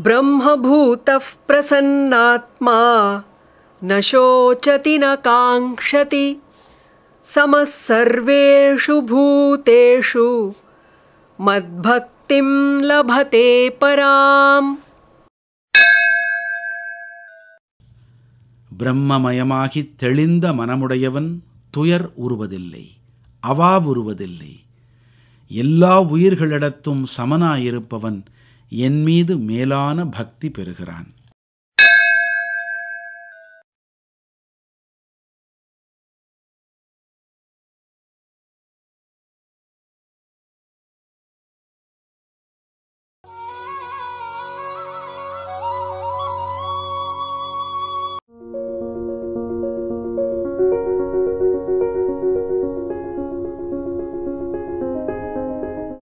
ब्रह्मभूतः प्रसन्नात्मा न शोचति न काङ्क्षति समः सर्वेषु भूतेषु मद्भक्तिं लभते पराम् பிரம்மமயமாகித் தெளிந்த மனமுடையவன் துயர் உறுவதில்லை அவாவுறுவதில்லை எல்லா உயிர்களிடத்தும் சமனாயிருப்பவன் என் மீது மேலான பக்தி பெறுகிறான்